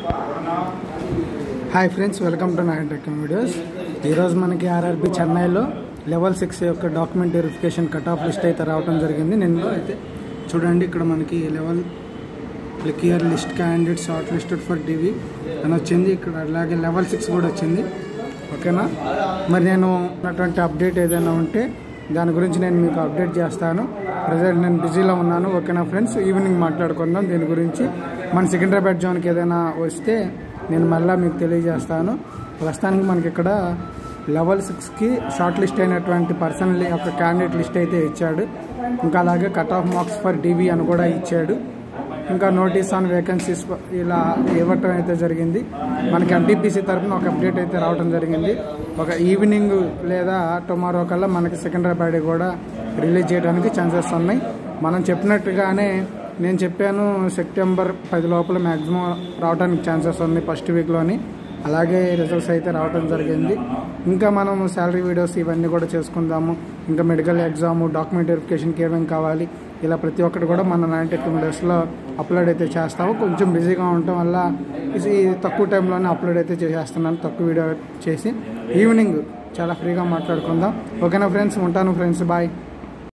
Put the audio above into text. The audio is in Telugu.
hi friends welcome to nine tech videos ఈరోజు మనకి ఆర్ఆర్బి చెన్నైలో లెవెల్ సిక్స్ యొక్క document verification cut off list అయితే రావడం జరిగింది నేను అయితే చూడండి ఇక్కడ మనకి level click year list candidate shortlisted for DV అని వచ్చింది ఇక్కడ అలాగే లెవెల్ సిక్స్ కూడా వచ్చింది ఓకేనా మరి నేను ఉన్నటువంటి అప్డేట్ ఏదైనా ఉంటే దాని గురించి నేను మీకు అప్డేట్ చేస్తాను ప్రజెంట్ నేను బిజీలో ఉన్నాను ఓకేనా ఫ్రెండ్స్ ఈవినింగ్ మాట్లాడుకుందాం దీని గురించి మన సికింద్రాబాద్ జోన్కి ఏదైనా వస్తే నేను మళ్ళీ మీకు తెలియజేస్తాను ప్రస్తుతానికి మనకి ఇక్కడ లెవెల్ సిక్స్కి షార్ట్ లిస్ట్ అయినటువంటి పర్సన్ యొక్క క్యాండిడేట్ లిస్ట్ అయితే ఇచ్చాడు ఇంకా అలాగే cut off marks for DV అని కూడా ఇచ్చాడు ఇంకా నోటీస్ ఆన్ వేకెన్సీస్ ఇలా ఇవ్వటం అయితే జరిగింది మనకి ఎన్టీపీసీ తరఫున ఒక అప్డేట్ అయితే రావడం జరిగింది ఒక ఈవినింగ్ లేదా టుమారో కల్లా మనకి సికింద్రాబాద్ కూడా రిలీజ్ చేయడానికి ఛాన్సెస్ ఉన్నాయి మనం చెప్పినట్టుగానే నేను చెప్పాను సెప్టెంబర్ పది లోపల మ్యాక్సిమం రావడానికి ఛాన్సెస్ ఉంది ఫస్ట్ వీక్లోని అలాగే రిజల్ట్స్ అయితే రావడం జరిగింది ఇంకా మనం శాలరీ వీడియోస్ ఇవన్నీ కూడా చేసుకుందాము ఇంకా మెడికల్ ఎగ్జామ్ డాక్యుమెంట్ వెరిఫికేషన్కి ఏమేమి కావాలి ఇలా ప్రతి ఒక్కటి కూడా మన నైన్ టెక్ వీడియోస్లో అప్లోడ్ అయితే చేస్తాము కొంచెం బిజీగా ఉండటం వల్ల ఇది తక్కువ టైంలోనే అప్లోడ్ అయితే చేసేస్తున్నాను తక్కువ వీడియో చేసి ఈవినింగ్ చాలా ఫ్రీగా మాట్లాడుకుందాం ఓకేనా ఫ్రెండ్స్ ఉంటాను ఫ్రెండ్స్ బాయ్